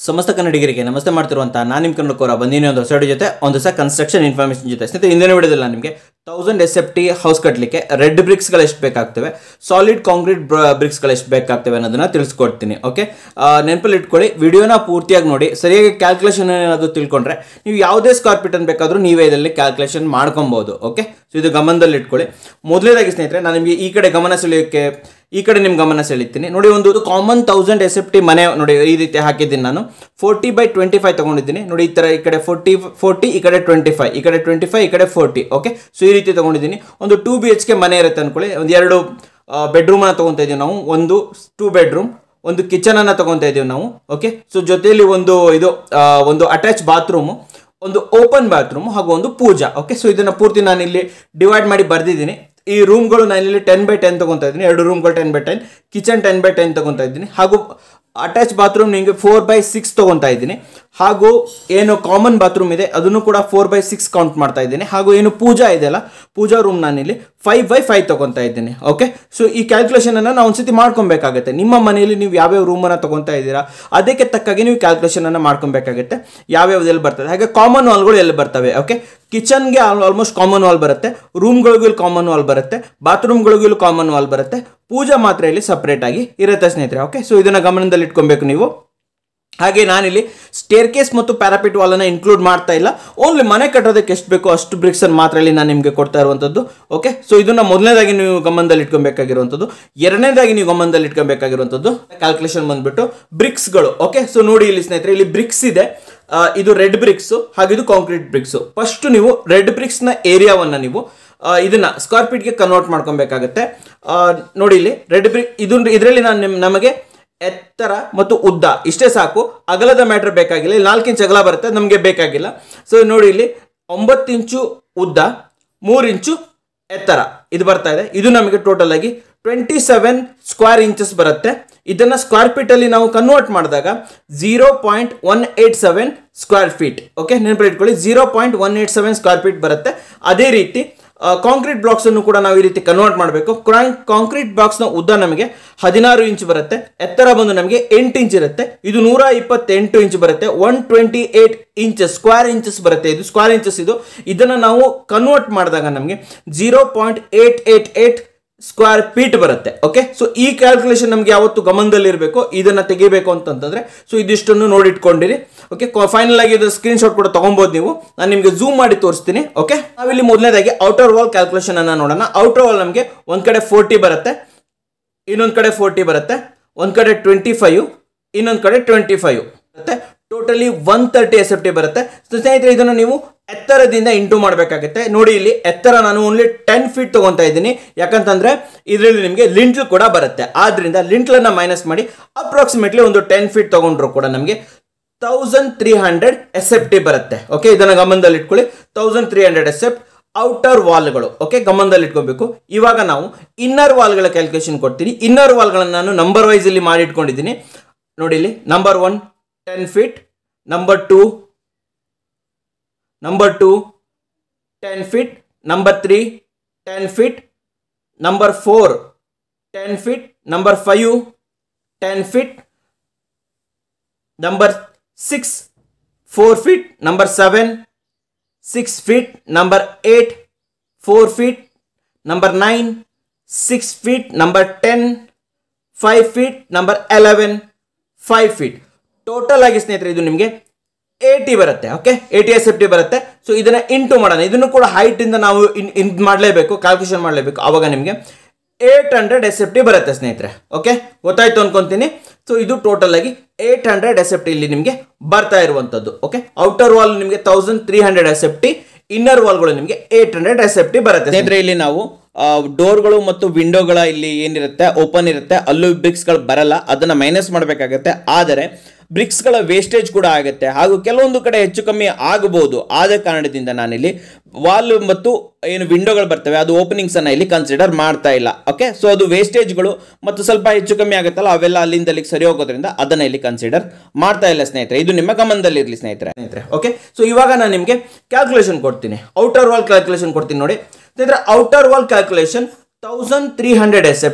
ಸಮಸ್ತ ಕನ್ನಡಿಗರಿಗೆ ನಮಸ್ತೆ ಮಾಡ್ತಿರುವಂಥ ನಾನು ನಿಮ್ಮ ಕನ್ನಡಕೋರ ಬಂದಿನಿ ಒಂದು ಹೊಸ ಜೊತೆ ಒಂದು ಹೊಸ ಕನ್ಸ್ಟ್ರಕ್ಷನ್ ಇನ್ಫಾರ್ಮೇಷನ್ ಜೊತೆ ಸ್ನೇಹಿತರೆ ಹಿಂದಿನ ವಿಡಿಯೋದಲ್ಲಿ ನಾನು ನಿಮಗೆ thousand S F T house ಕಟ್ಟಲಿಕ್ಕೆ ರೆಡ್ ಬ್ರಿಕ್ಸ್ಗಳು ಎಷ್ಟು ಬೇಕಾಗ್ತವೆ ಸಾಲಿಡ್ ಕಾಂಕ್ರೀಟ್ ಬ್ರಿಕ್ಸ್ಗಳು ಎಷ್ಟು ಬೇಕಾಗ್ತವೆ ಅನ್ನೋದನ್ನ ತಿಳಿಸ್ಕೊಡ್ತೀನಿ ಓಕೆ ನೆನಪಲ್ಲಿ ಇಟ್ಕೊಳ್ಳಿ ವಿಡಿಯೋನ ಪೂರ್ತಿಯಾಗಿ ನೋಡಿ ಸರಿಯಾಗಿ ಕ್ಯಾಲ್ಕುಲೇಷನ್ ಏನಾದರೂ ತಿಳ್ಕೊಂಡ್ರೆ ನೀವು ಯಾವುದೇ ಸ್ಕ್ವೇರ್ ಫೀಟ್ ಅನ್ನು ಬೇಕಾದರೂ ನೀವೇ ಇದರಲ್ಲಿ ಕ್ಯಾಲ್ಕುಲೇಷನ್ ಮಾಡ್ಕೊಬೋದು ಓಕೆ ಸೊ ಇದು ಗಮನದಲ್ಲಿ ಇಟ್ಕೊಳ್ಳಿ ಮೊದಲನೇದಾಗಿ ಸ್ನೇಹಿತರೆ ನಾನು ನಿಮಗೆ ಈ ಕಡೆ ಗಮನ ಸೆಳೆಯೋಕ್ಕೆ ಈ ಕಡೆ ನಿಮ್ಮ ಗಮನ ಸೆಳಿತೀನಿ ನೋಡಿ ಒಂದು common thousand S F T ಮನೆ ನೋಡಿ ಈ ರೀತಿ ಹಾಕಿದ್ದೀನಿ ನಾನು ಫೋರ್ಟಿ ಬೈ ಟ್ವೆಂಟಿ ಫೈವ್ ತೊಗೊಂಡಿದ್ದೀನಿ ನೋಡಿ ಈ ಥರ ಈ ಕಡೆ ಫೋರ್ಟಿ ಫೋರ್ಟಿ ಈ ಕಡೆ ಟ್ವೆಂಟಿ ಫೈವ್ ಈ ಕಡೆ ಟ್ವೆಂಟಿ ಫೈವ್ ಈ ಕಡೆ ಫೋರ್ಟಿ ಓಕೆ ಸೊ ಈ ರೀತಿ ತೊಗೊಂಡಿದ್ದೀನಿ ಒಂದು ಟೂ ಬಿ ಎಚ್ ಕೆ ಮನೆ ಇರುತ್ತೆ ಅಂದ್ಕೊಳ್ಳಿ ಒಂದು ಎರಡು ಬೆಡ್ರೂಮನ್ನು ತೊಗೊತಾ ಇದ್ದೀವಿ ನಾವು ಒಂದು ಟೂ ಬೆಡ್ರೂಮ್ ಒಂದು ಕಿಚನನ್ನು ತೊಗೊತಾ ಇದ್ದೀವಿ ನಾವು ಓಕೆ ಸೊ ಜೊತೆಯಲ್ಲಿ ಒಂದು ಇದು ಆ, ಒಂದು ಅಟ್ಯಾಚ್ ಬಾತ್ರೂಮು ಒಂದು ಓಪನ್ ಬಾತ್ರೂಮ್ ಹಾಗೂ ಒಂದು ಪೂಜಾ ಓಕೆ ಸೊ ಇದನ್ನ ಪೂರ್ತಿ ನಾನು ಇಲ್ಲಿ ಡಿವೈಡ್ ಮಾಡಿ ಬರ್ದಿದ್ದೀನಿ ಈ ರೂಮ್ಗಳು ನಾನು ಇಲ್ಲಿ ಟೆನ್ ಬೈ ಟೆನ್ ತಗೊಂತಾ ಇದ್ದೀನಿ ಎರಡು ರೂಮ್ಗಳು ten by ten kitchen ten by ten ತಗೊಂತಾ ಇದ್ದೀನಿ ಹಾಗೂ ಅಟ್ಯಾಚ್ ಬಾತ್ರೂಮ್ ನಿಮಗೆ ಫೋರ್ ಬೈ ಸಿಕ್ಸ್ ತಗೊಂತಾ ಇದ್ದೀನಿ ಹಾಗೂ ಏನು ಕಾಮನ್ ಬಾತ್ರೂಮ್ ಇದೆ ಅದನ್ನು ಕೂಡ ಫೋರ್ ಬೈ ಸಿಕ್ಸ್ ಕೌಂಟ್ ಮಾಡ್ತಾ ಇದ್ದೀನಿ ಹಾಗೂ ಏನು ಪೂಜಾ ಇದೆಯಲ್ಲ ಪೂಜಾ ರೂಮ್ ನಾನಿಲ್ಲಿ ಫೈವ್ ಬೈ ಫೈವ್ ತಗೊಂತಾ ಇದ್ದೀನಿ ಓಕೆ ಸೊ ಈ ಕ್ಯಾಲ್ಕುಲೇಷನ್ ಅನ್ನು ನಾವು ಒಂದ್ಸತಿ ಮಾಡ್ಕೊಬೇಕಾಗುತ್ತೆ ನಿಮ್ಮ ಮನೆಯಲ್ಲಿ ನೀವು ಯಾವ್ಯಾವ ರೂಮನ್ನು ತಗೊಂತಾ ಇದ್ದೀರಾ ಅದಕ್ಕೆ ತಕ್ಕಾಗಿ ನೀವು ಕ್ಯಾಲ್ಕುಲೇಷನ್ ಅನ್ನು ಮಾಡ್ಕೊಬೇಕಾಗುತ್ತೆ ಯಾವ್ಯಾವ್ದು ಎಲ್ಲಿ ಬರ್ತದೆ ಹಾಗೆ ಕಾಮನ್ ವಾಲ್ಗಳು ಎಲ್ಲಿ ಬರ್ತವೆ ಓಕೆ ಕಿಚನ್ಗೆ ಆಲ್ಮೋಸ್ಟ್ ಕಾಮನ್ ವಾಲ್ ಬರುತ್ತೆ ರೂಮ್ಗಳಿಗೂ ಇಲ್ಲಿ ಕಾಮನ್ ವಾಲ್ ಬರುತ್ತೆ ಬಾತ್ರೂಮ್ಗಳಿಗೂ ಇಲ್ಲಿ ಕಾಮನ್ ವಾಲ್ ಬರುತ್ತೆ ಪೂಜಾ ಮಾತ್ರ ಇಲ್ಲಿ ಸಪ್ರೇಟ್ ಆಗಿ ಇರುತ್ತೆ ಸ್ನೇಹಿತರೆ ಓಕೆ ಸೊ ಇದನ್ನ ಗಮನದಲ್ಲಿ ಇಟ್ಕೊಬೇಕು ನೀವು ಹಾಗೆ ನಾನಿಲ್ಲಿ ಸ್ಟೇರ್ ಕೇಸ್ ಮತ್ತು ಪ್ಯಾರಾಪಿಟ್ ವಾಲನ್ನು ಇನ್ಕ್ಲೂಡ್ ಮಾಡ್ತಾ ಇಲ್ಲ ಓನ್ಲಿ ಮನೆ ಕಟ್ಟೋದಕ್ಕೆ ಎಷ್ಟು ಬೇಕೋ ಅಷ್ಟು ಬ್ರಿಕ್ಸ್ ಅನ್ನು ಮಾತ್ರ ಇಲ್ಲಿ ನಾನು ನಿಮಗೆ ಕೊಡ್ತಾ ಇರುವಂಥದ್ದು ಓಕೆ ಸೊ ಇದನ್ನ ಮೊದಲನೇದಾಗಿ ನೀವು ಗಮನದಲ್ಲಿ ಇಟ್ಕೊಬೇಕಾಗಿರುವಂಥದ್ದು ಎರಡನೇದಾಗಿ ನೀವು ಗಮನದಲ್ಲಿ ಇಟ್ಕೊಬೇಕಾಗಿರುವಂಥದ್ದು ಕ್ಯಾಲ್ಕುಲೇಷನ್ ಬಂದ್ಬಿಟ್ಟು ಬ್ರಿಕ್ಸ್ಗಳು ಓಕೆ ಸೊ ನೋಡಿ ಇಲ್ಲಿ ಸ್ನೇಹಿತರೆ ಇಲ್ಲಿ ಬ್ರಿಕ್ಸ್ ಇದೆ ಆ, ಇದು ರೆಡ್ ಬ್ರಿಕ್ಸ್ ಹಾಗೆ ಇದು ಕಾಂಕ್ರೀಟ್ ಬ್ರಿಕ್ಸ್ ಫಸ್ಟ್ ನೀವು ರೆಡ್ ಬ್ರಿಕ್ಸ್ನ ಏರಿಯಾವನ್ನು ನೀವು ಆ, ಇದನ್ನ ಸ್ಕ್ವೇರ್ ಫೀಟ್ಗೆ ಕನ್ವರ್ಟ್ ಮಾಡ್ಕೊಬೇಕಾಗತ್ತೆ ಆ, ನೋಡಿ ಇಲ್ಲಿ ರೆಡ್ ಬ್ರಿಕ್ ಇದು ಇದರಲ್ಲಿ ನಾನು ನಿಮ್ ನಮಗೆ ಎತ್ತರ ಮತ್ತು ಉದ್ದ ಇಷ್ಟೇ ಸಾಕು ಅಗಲದ ಮ್ಯಾಟ್ರ್ ಬೇಕಾಗಿಲ್ಲ ಇಲ್ಲಿ ನಾಲ್ಕು ಇಂಚ್ ಅಗಲ ಬರುತ್ತೆ ನಮಗೆ ಬೇಕಾಗಿಲ್ಲ ಸೊ ನೋಡಿ ಇಲ್ಲಿ ಒಂಬತ್ತು ಇಂಚು ಉದ್ದ ಮೂರು ಇಂಚು ಎತ್ತರ ಇದು ಬರ್ತಾ ಇದೆ ಇದು ನಮಗೆ ಟೋಟಲ್ ಆಗಿ ಟ್ವೆಂಟಿ ಸೆವೆನ್ ಸ್ಕ್ವೇರ್ ಇಂಚಸ್ ಬರುತ್ತೆ ಇದನ್ನ ಸ್ಕ್ವೇರ್ ಫೀಟ್ ಅಲ್ಲಿ ನಾವು ಕನ್ವರ್ಟ್ ಮಾಡಿದಾಗ zero point one eight seven square feet okay ನೆನಪಲ್ಲಿ ಇಟ್ಕೊಳ್ಳಿ zero point one eight seven square feet ಬರುತ್ತೆ ಅದೇ ರೀತಿ ಕಾಂಕ್ರೀಟ್ ಬ್ಲಾಕ್ಸ್ ಅನ್ನು ಕೂಡ ನಾವು ಈ ರೀತಿ ಕನ್ವರ್ಟ್ ಮಾಡಬೇಕು ಕಾಂಕ್ರೀಟ್ ಬಾಕ್ಸ್ ನ ಉದ್ದ ನಮಗೆ ಹದಿನಾರು ಇಂಚ್ ಬರುತ್ತೆ ಎತ್ತರ ಬಂದು ನಮಗೆ ಎಂಟು ಇಂಚ್ ಇರುತ್ತೆ ಇದು ನೂರ ಇಪ್ಪತ್ತೆಂಟು ಇಂಚ್ ಬರುತ್ತೆ one twenty eight inches square inches ಬರುತ್ತೆ ಇದು ಸ್ಕ್ವೇರ್ ಇಂಚಸ್ ಇದು ಇದನ್ನ ನಾವು ಕನ್ವರ್ಟ್ ಮಾಡಿದಾಗ ನಮಗೆ zero point eight eight eight square feet ಬರುತ್ತೆ ಓಕೆ ಸೊ ಈ ಕ್ಯಾಲ್ಕುಲೇಷನ್ ನಮ್ಗೆ ಯಾವತ್ತು ಗಮನದಲ್ಲಿ ಇರಬೇಕು ಇದನ್ನ ತೆಗಿಬೇಕು ಅಂತಂತಂದ್ರೆ ಸೊ ಇದಿಷ್ಟನ್ನು ನೋಡಿಟ್ಕೊಂಡಿರಿ ಓಕೆ ಫೈನಲ್ ಆಗಿ ಇದು ಸ್ಕ್ರೀನ್ ಶಾಟ್ ಕೂಡ ತಗೊಬೋದು ನೀವು ನಾನು ನಿಮಗೆ ಝೂಮ್ ಮಾಡಿ ತೋರಿಸ್ತೀನಿ ಓಕೆ ನಾವಿಲ್ಲಿ ಮೊದಲನೇದಾಗಿ ಔಟರ್ ವಾಲ್ ಕ್ಯಾಲ್ಕುಲೇಷನ್ ಅನ್ನ ನೋಡೋಣ ಔಟರ್ ವಾಲ್ ನಮಗೆ ಒಂದ್ ಕಡೆ ಫೋರ್ಟಿ ಬರುತ್ತೆ ಇನ್ನೊಂದ್ ಕಡೆ ಫೋರ್ಟಿ ಬರುತ್ತೆ ಒಂದ್ ಕಡೆ ಟ್ವೆಂಟಿ ಫೈವ್ ಇನ್ನೊಂದ್ ಕಡೆ ಟ್ವೆಂಟಿ ಫೈವ್ ಬರುತ್ತೆ totally one thirty S F T ಬರುತ್ತೆ So, ಸ್ನೇಹಿತರೆ ಇದನ್ನು ನೀವು ಎತ್ತರದಿಂದ ಇಂಟು ಮಾಡಬೇಕಾಗುತ್ತೆ ನೋಡಿ ಇಲ್ಲಿ ಎತ್ತರ ನಾನು ಓನ್ಲಿ ಟೆನ್ ಫೀಟ್ ತಗೊಂತಾ ಇದ್ದೀನಿ ಯಾಕಂತಂದ್ರೆ ಇದರಲ್ಲಿ ನಿಮಗೆ ಲಿಂಟ್ಲ್ ಕೂಡ ಬರುತ್ತೆ ಆದ್ರಿಂದ ಲಿಂಟ್ಲನ್ನ ಮೈನಸ್ ಮಾಡಿ ಅಪ್ರಾಕ್ಸಿಮೇಟ್ಲಿ ಒಂದು ಟೆನ್ ಫೀಟ್ ತಗೊಂಡ್ರು ಕೂಡ ನಮಗೆ thousand three hundred S F T ಬರುತ್ತೆ ಓಕೆ ಇದನ್ನ ಗಮನದಲ್ಲಿ ಇಟ್ಕೊಳ್ಳಿ thousand three hundred S F outer ವಾಲ್ಗಳು ಓಕೆ ಗಮನದಲ್ಲಿ ಇಟ್ಕೋಬೇಕು ಇವಾಗ ನಾವು ಇನ್ನರ್ ವಾಲ್ಗಳ ಕ್ಯಾಲ್ಕುಲೇಷನ್ ಕೊಡ್ತೀನಿ ಇನ್ನರ್ ವಾಲ್ಗಳನ್ನು ನಾನು ನಂಬರ್ ವೈಸ್ ಇಲ್ಲಿ ಮಾಡಿ ಇಟ್ಕೊಂಡಿದ್ದೀನಿ ನೋಡಿ ಇಲ್ಲಿ number one ten feet number two number two ten feet number three ten feet number four ten feet number five ten feet number six four feet number seven six feet number eight four feet number nine six feet number ten five feet number eleven five feet total ಆಗಿ ಸ್ನೇಹಿತರೆ ಇದು ನಿಮಗೆ eighty ಬರುತ್ತೆ okay eighty S F T ಬರುತ್ತೆ so ಇದನ್ನ into ಮಾಡೋಣ ಇದನ್ನು ಕೂಡ height ಇಂದ ನಾವು ಇನ್ ಮಾಡಲೇಬೇಕು ಕ್ಯಾಲ್ಕುಲೇಷನ್ ಮಾಡಲೇಬೇಕು ಆವಾಗ ನಿಮಗೆ eight hundred S F T ಬರುತ್ತೆ ಸ್ನೇಹಿತರೆ ಓಕೆ ಗೊತ್ತಾಯ್ತು ಅನ್ಕೊಂತೀನಿ ಸೊ ಇದು ಟೋಟಲ್ ಆಗಿ eight hundred S F T ಇಲ್ಲಿ ನಿಮಗೆ ಬರ್ತಾ ಇರುವಂಥದ್ದು ಓಕೆ ಔಟರ್ ವಾಲ್ ನಿಮಗೆ thousand three hundred S F T inner ವಾಲ್ಗಳು ನಿಮಗೆ eight hundred S F T ಬರುತ್ತೆ ಸ್ನೇಹಿತರೆ ಇಲ್ಲಿ ನಾವು ಡೋರ್ಗಳು ಮತ್ತು ವಿಂಡೋಗಳ ಇಲ್ಲಿ ಏನಿರುತ್ತೆ ಓಪನ್ ಇರುತ್ತೆ ಅಲ್ಲೂ ಬ್ರಿಕ್ಸ್ಗಳು ಬರಲ್ಲ ಅದನ್ನ ಮೈನಸ್ ಮಾಡಬೇಕಾಗತ್ತೆ ಆದರೆ ಬ್ರಿಕ್ಸ್ಗಳ ವೇಸ್ಟೇಜ್ ಕೂಡ ಆಗುತ್ತೆ ಹಾಗೂ ಕೆಲವೊಂದು ಕಡೆ ಹೆಚ್ಚು ಕಮ್ಮಿ ಆಗಬಹುದು ಆದ ಕಾರಣದಿಂದ ನಾನಿಲ್ಲಿ ವಾಲ್ ಮತ್ತು ಏನು ವಿಂಡೋಗಳು ಬರ್ತವೆ ಅದು ಓಪನಿಂಗ್ಸ್ ಅನ್ನ ಇಲ್ಲಿ ಕನ್ಸಿಡರ್ ಮಾಡ್ತಾ ಇಲ್ಲ ಓಕೆ ಸೊ ಅದು ವೇಸ್ಟೇಜ್ಗಳು ಮತ್ತು ಸ್ವಲ್ಪ ಹೆಚ್ಚು ಕಮ್ಮಿ ಆಗುತ್ತಲ್ಲ ಅವೆಲ್ಲ ಅಲ್ಲಿಂದ ಅಲ್ಲಿಗೆ ಸರಿ ಹೋಗೋದ್ರಿಂದ ಅದನ್ನ ಇಲ್ಲಿ ಕನ್ಸಿಡರ್ ಮಾಡ್ತಾ ಇಲ್ಲ ಸ್ನೇಹಿತರೆ ಇದು ನಿಮ್ಮ ಗಮನದಲ್ಲಿ ಇರಲಿ ಸ್ನೇಹಿತರೆ ಸ್ನೇಹಿತರೆ ಓಕೆ ಸೊ ಇವಾಗ ನಾನು ನಿಮಗೆ ಕ್ಯಾಲ್ಕುಲೇಷನ್ ಕೊಡ್ತೀನಿ ಔಟರ್ ವಾಲ್ ಕ್ಯಾಲ್ಕುಲೇಷನ್ ಕೊಡ್ತೀನಿ ನೋಡಿ ಸ್ನೇಹಿತರೆ outer wall calculation thousand three hundred S F T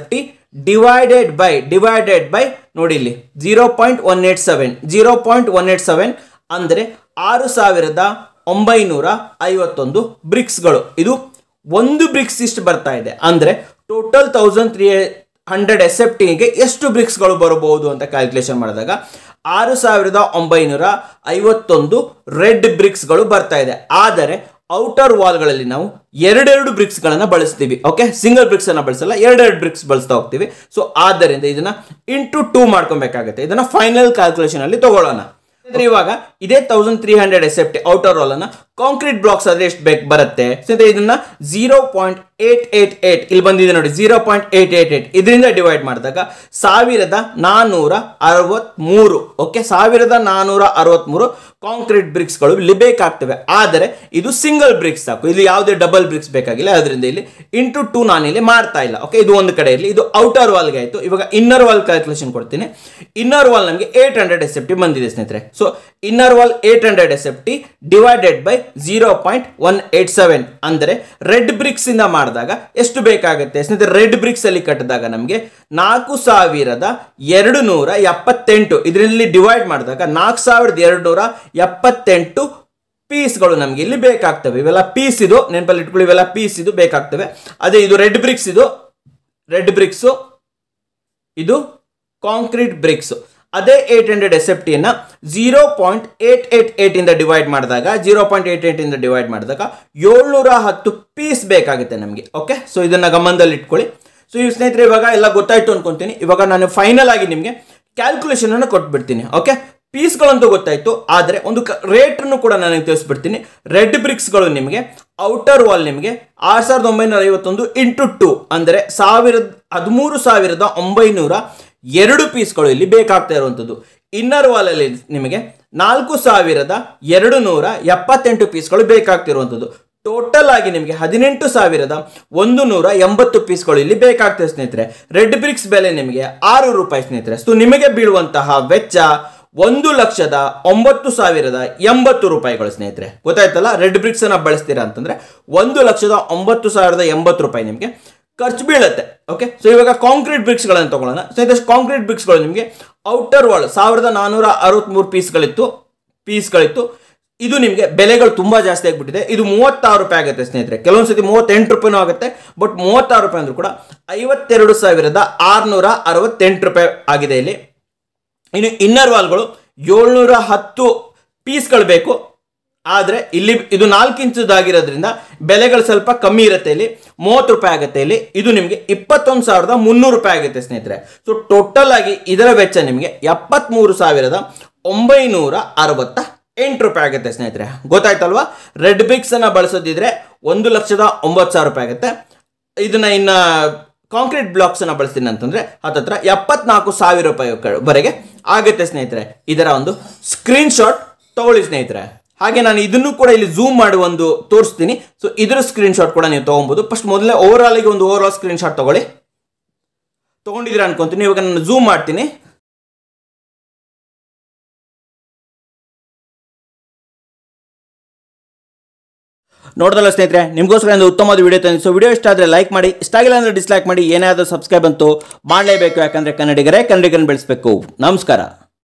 divided by divided by ನೋಡಿ ಇಲ್ಲಿ zero point one eight seven zero point one eight seven ಅಂದರೆ ಆರು ಸಾವಿರದ ಒಂಬೈನೂರ ಐವತ್ತೊಂದು ಬ್ರಿಕ್ಸ್ಗಳು ಇದು ಒಂದು ಬ್ರಿಕ್ಸ್ ಇಷ್ಟು ಬರ್ತಾ ಇದೆ ಅಂದರೆ total thousand three hundred S F ಟಿಗೆ ಎಷ್ಟು ಬ್ರಿಕ್ಸ್ಗಳು ಬರಬಹುದು ಅಂತ ಕ್ಯಾಲ್ಕುಲೇಷನ್ ಮಾಡಿದಾಗ ಆರು ಸಾವಿರದ ಒಂಬೈನೂರ ಐವತ್ತೊಂದು ರೆಡ್ ಬ್ರಿಕ್ಸ್ಗಳು ಬರ್ತಾ ಇದೆ ಆದರೆ ಔಟರ್ ವಾಲ್ಗಳಲ್ಲಿ ನಾವು ಎರಡೆರಡು ಬ್ರಿಕ್ಸ್ಗಳನ್ನು ಬಳಸ್ತೀವಿ ಓಕೆ ಸಿಂಗಲ್ ಬ್ರಿಕ್ಸ್ ಅನ್ನ ಬಳಸಲ್ಲ ಎರಡೆರಡು ಬ್ರಿಕ್ಸ್ ಬಳಸ್ತಾ ಹೋಗ್ತೀವಿ ಸೊ ಆದ್ದರಿಂದ ಇದನ್ನ ಇಂಟು ಟೂ ಮಾಡ್ಕೊಬೇಕಾಗುತ್ತೆ ಇದನ್ನ ಫೈನಲ್ ಕ್ಯಾಲ್ಕುಲೇಷನ್ ಅಲ್ಲಿ ತಗೊಳ್ಳೋಣ ಅಂದ್ರೆ ಇವಾಗ ಇದೇ thousand three hundred S F T outer wall ಅನ್ನ ಕಾಂಕ್ರೀಟ್ ಬ್ಲಾಕ್ಸ್ ಆದ್ರೆ ಎಷ್ಟು ಬೇಕು ಬರುತ್ತೆ ಸ್ನೇಹಿತರೆ ಇದನ್ನ zero point eight eight eight ಇಲ್ಲಿ ಬಂದಿದೆ ನೋಡಿ zero point eight eight eight ಇದರಿಂದ ಡಿವೈಡ್ ಮಾಡಿದಾಗ ಸಾವಿರದ ನಾನೂರ ಅರವತ್ಮೂರು ಓಕೆ ಸಾವಿರದ ನಾನೂರ ಅರವತ್ಮೂರು ಕಾಂಕ್ರೀಟ್ ಬ್ರಿಕ್ಸ್ಗಳು ಇಲ್ಲಿ ಬೇಕಾಗ್ತವೆ ಆದರೆ ಇದು ಸಿಂಗಲ್ ಬ್ರಿಕ್ಸ್ ಸಾಕು ಇಲ್ಲಿ ಯಾವುದೇ ಡಬಲ್ ಬ್ರಿಕ್ಸ್ ಬೇಕಾಗಿಲ್ಲ ಅದರಿಂದ ಇಲ್ಲಿ ಇಂಟು ಟೂ ನಾನು ಇಲ್ಲಿ ಮಾಡ್ತಾ ಇಲ್ಲ ಓಕೆ ಇದು ಒಂದು ಕಡೆ ಇಲ್ಲಿ ಇದು ಔಟರ್ ವಾಲ್ಗೆ ಆಯಿತು ಇವಾಗ ಇನ್ನರ್ ವಾಲ್ ಕ್ಯಾಲ್ಕುಲೇಷನ್ ಕೊಡ್ತೀನಿ ಇನ್ನರ್ ವಾಲ್ ನಮಗೆ eight hundred S F T ಬಂದಿದೆ ಸ್ನೇಹಿತರೆ so inner wall eight hundred S F T divided by zero point one eight seven ಅಂದರೆ ರೆಡ್ ಬ್ರಿಕ್ಸ್ ಇಂದ ಮಾಡಿದಾಗ ಎಷ್ಟು ಬೇಕಾಗುತ್ತೆ ಸ್ನೇಹಿತರೆ ರೆಡ್ ಬ್ರಿಕ್ಸ್ ಅಲ್ಲಿ ಕಟ್ಟಿದಾಗ ನಮಗೆ ನಾಲ್ಕು ಸಾವಿರದ ಎರಡು ನೂರ ಎಪ್ಪತ್ತೆಂಟು ಇದರಲ್ಲಿ ಡಿವೈಡ್ ಮಾಡಿದಾಗ ನಾಲ್ಕು ಸಾವಿರದ ಎರಡು ನೂರ ಎಪ್ಪತ್ತೆಂಟು ಪೀಸ್ಗಳು ನಮಗೆ ಇಲ್ಲಿ ಬೇಕಾಗ್ತವೆ ಇವೆಲ್ಲ ಪೀಸ್ ಇದು ನೆನಪಲ್ಲಿ ಇಟ್ಕೊಳ್ಳಿ ಇವೆಲ್ಲ ಪೀಸ್ ಇದು ಬೇಕಾಗ್ತವೆ ಅದೇ ಇದು ರೆಡ್ ಬ್ರಿಕ್ಸ್ ಇದು ರೆಡ್ ಬ್ರಿಕ್ಸು ಇದು ಕಾಂಕ್ರೀಟ್ ಬ್ರಿಕ್ಸ್ ಅದೇ ಏಟ್ ಹಂಡ್ರೆಡ್ ಎಸ್ ಎಫ್ ಟಿಯನ್ನು zero point eight eight eight ಇಂದ ಡಿವೈಡ್ ಮಾಡಿದಾಗ ಜೀರೋ ಪಾಯಿಂಟ್ ಏಟ್ ಏಟ್ ಇಂದ ಡಿವೈಡ್ ಮಾಡಿದಾಗ ಏಳ್ನೂರ ಹತ್ತು ಪೀಸ್ ಬೇಕಾಗುತ್ತೆ ನಮಗೆ ಓಕೆ ಸೊ ಇದನ್ನ ಗಮನದಲ್ಲಿ ಇಟ್ಕೊಳ್ಳಿ ಸೊ ಈ ಸ್ನೇಹಿತರೆ ಇವಾಗ ಎಲ್ಲ ಗೊತ್ತಾಯ್ತು ಅನ್ಕೊಂತೀನಿ ಇವಾಗ ನಾನು ಫೈನಲ್ ಆಗಿ ನಿಮಗೆ ಕ್ಯಾಲ್ಕುಲೇಷನ್ ಅನ್ನು ಕೊಟ್ಬಿಡ್ತೀನಿ ಓಕೆ ಪೀಸ್ಗಳಂತೂ ಗೊತ್ತಾಯ್ತು ಆದರೆ ಒಂದು ರೇಟನ್ನು ಕೂಡ ನನಗೆ ತಿಳಿಸ್ಬಿಡ್ತೀನಿ ರೆಡ್ ಬ್ರಿಕ್ಸ್ಗಳು ನಿಮಗೆ ಔಟರ್ ವಾಲ್ ನಿಮಗೆ ಆರು ಸಾವಿರದ ಒಂಬೈನೂರ ಐವತ್ತೊಂದು ಇಂಟು ಟು ಅಂದರೆ ಸಾವಿರದ ಹದಿಮೂರು ಸಾವಿರದ ಒಂಬೈನೂರ ಎರಡು ಪೀಸ್ಗಳು ಇಲ್ಲಿ ಬೇಕಾಗ್ತಾ ಇರುವಂಥದ್ದು ಇನ್ನರ್ ವಾಲಲ್ಲಿ ನಿಮಗೆ ನಾಲ್ಕು ಸಾವಿರದ ಎರಡು ನೂರ ಎಪ್ಪತ್ತೆಂಟು ಪೀಸ್ಗಳು ಬೇಕಾಗ್ತಿರುವಂಥದ್ದು ಟೋಟಲ್ ಆಗಿ ನಿಮಗೆ ಹದಿನೆಂಟು ಸಾವಿರದ ಒಂದು ನೂರ ಎಂಬತ್ತು ಪೀಸ್ಗಳು ಇಲ್ಲಿ ಬೇಕಾಗ್ತದೆ ಸ್ನೇಹಿತರೆ ರೆಡ್ ಬ್ರಿಕ್ಸ್ ಬೆಲೆ ನಿಮಗೆ ಆರು ರೂಪಾಯಿ ಸ್ನೇಹಿತರೆ ಸೊ ನಿಮಗೆ ಬೀಳುವಂತಹ ವೆಚ್ಚ ಒಂದು ಲಕ್ಷದ ಒಂಬತ್ತು ಸಾವಿರದ ಎಂಬತ್ತು ರೂಪಾಯಿಗಳು ಸ್ನೇಹಿತರೆ ಗೊತ್ತಾಯ್ತಲ್ಲ ರೆಡ್ ಬ್ರಿಕ್ಸ್ ಅನ್ನ ಬಳಸ್ತೀರಾ ಅಂತಂದ್ರೆ ಒಂದು ಲಕ್ಷದ ಒಂಬತ್ತು ಸಾವಿರದ ಎಂಬತ್ತು ರೂಪಾಯಿ ನಿಮಗೆ ಖರ್ಚು ಬೀಳುತ್ತೆ ಓಕೆ ಸೊ ಇವಾಗ ಕಾಂಕ್ರೀಟ್ ಬ್ರಿಕ್ಸ್ಗಳನ್ನು ತಗೊಳ್ಳೋಣ ಸೊ ಇದಷ್ಟು ಕಾಂಕ್ರೀಟ್ ಬ್ರಿಕ್ಸ್ಗಳು ನಿಮಗೆ ಔಟರ್ ವಾಲ್ ಸಾವಿರದ ನಾನೂರ ಅರವತ್ತ್ಮೂರು ಪೀಸ್ಗಳಿತ್ತು ಪೀಸ್ಗಳಿತ್ತು ಇದು ನಿಮಗೆ ಬೆಲೆಗಳು ತುಂಬಾ ಜಾಸ್ತಿ ಆಗಿಬಿಟ್ಟಿದೆ ಇದು ಮೂವತ್ತಾರು ರೂಪಾಯಿ ಆಗುತ್ತೆ ಸ್ನೇಹಿತರೆ ಕೆಲವೊಂದು ಸತಿ ಮೂವತ್ತೆಂಟು ರೂಪಾಯಿನೂ ಆಗುತ್ತೆ ಬಟ್ ಮೂವತ್ತಾರು ರೂಪಾಯಿ ಅಂದ್ರೂ ಕೂಡ ಐವತ್ತೆರಡು ಸಾವಿರದ ಆರುನೂರ ಅರವತ್ತೆಂಟು ರೂಪಾಯಿ ಆಗಿದೆ ಇಲ್ಲಿ ಇನ್ನು ಇನ್ನರ್ ವಾಲ್ಗಳು ಏಳ್ನೂರ ಹತ್ತು ಪೀಸ್ಗಳು ಬೇಕು ಆದರೆ ಇಲ್ಲಿ ಇದು ನಾಲ್ಕು ಇಂಚದಾಗಿರೋದ್ರಿಂದ ಬೆಲೆಗಳು ಸ್ವಲ್ಪ ಕಮ್ಮಿ ಇರುತ್ತೆ ಇಲ್ಲಿ ಮೂವತ್ತು ರೂಪಾಯಿ ಆಗುತ್ತೆ ಇಲ್ಲಿ ಇದು ನಿಮಗೆ ಇಪ್ಪತ್ತೊಂದು ಸಾವಿರದ ಮುನ್ನೂರು ರೂಪಾಯಿ ಆಗುತ್ತೆ ಸ್ನೇಹಿತರೆ ಸೊ ಟೋಟಲ್ ಆಗಿ ಇದರ ವೆಚ್ಚ ನಿಮಗೆ ಎಪ್ಪತ್ತ್ಮೂರು ಸಾವಿರದ ಒಂಬೈನೂರ ಅರವತ್ತ ಎಂಟು ರೂಪಾಯಿ ಆಗುತ್ತೆ ಸ್ನೇಹಿತರೆ ಗೊತ್ತಾಯ್ತಲ್ವಾ ರೆಡ್ ಬ್ರಿಕ್ಸ್ ಅನ್ನ ಬಳಸೋದಿದ್ರೆ ಒಂದು ಲಕ್ಷದ ಒಂಬತ್ತು ಸಾವಿರ ರೂಪಾಯಿ ಆಗುತ್ತೆ ಇದನ್ನ ಇನ್ನ ಕಾಂಕ್ರೀಟ್ ಬ್ಲಾಕ್ಸ್ ಅನ್ನ ಬಳಸ್ತೀನಿ ಅಂತಂದ್ರೆ ಹತ್ತತ್ರ ಎಪ್ಪತ್ನಾಲ್ಕು ಸಾವಿರ ರೂಪಾಯಿ ವರೆಗೆ ಆಗುತ್ತೆ ಸ್ನೇಹಿತರೆ ಇದರ ಒಂದು ಸ್ಕ್ರೀನ್ ಶಾಟ್ ತಗೊಳ್ಳಿ ಸ್ನೇಹಿತರೆ ಹಾಗೆ ನಾನು ಇದನ್ನು ಕೂಡ ಇಲ್ಲಿ ಝೂಮ್ ಮಾಡಿ ಒಂದು ತೋರಿಸ್ತೀನಿ ಸೊ ಇದರ ಸ್ಕ್ರೀನ್ ಶಾಟ್ ಕೂಡ ನೀವು ತಗೊಬೋದು ಫಸ್ಟ್ ಮೊದಲೇ ಓವರ್ ಆಲ್ ಒಂದು ಓವರ್ ಆಲ್ ಸ್ಕ್ರೀನ್ ಶಾಟ್ ತಗೊಳ್ಳಿ ತಗೊಂಡಿದ್ದೀರಾ ಅನ್ಕೊಂತೀನಿ ಇವಾಗ ನಾನು ಝೂಮ್ ಮಾಡ್ತೀನಿ ನೋಡ್ದಲ್ಲ ಸ್ನೇಹಿತರೆ ನಿಮಗೋಸ್ಕರ ಒಂದು ಉತ್ತಮವಾದ ವಿಡಿಯೋ ತಂದಿದ್ದು ಸೊ ವಿಡಿಯೋ ಇಷ್ಟ ಆದರೆ ಲೈಕ್ ಮಾಡಿ ಇಷ್ಟ ಆಗಿಲ್ಲ ಅಂದರೆ ಡಿಸ್ಲೈಕ್ ಮಾಡಿ ಏನಾದರೂ ಸಬ್ಸ್ಕ್ರೈಬ್ ಅಂತೂ ಮಾಡಲೇಬೇಕು ಯಾಕಂದರೆ ಕನ್ನಡಿಗರೇ ಕನ್ನಡಿಗರನ್ನು ಬೆಳೆಸಬೇಕು ನಮಸ್ಕಾರ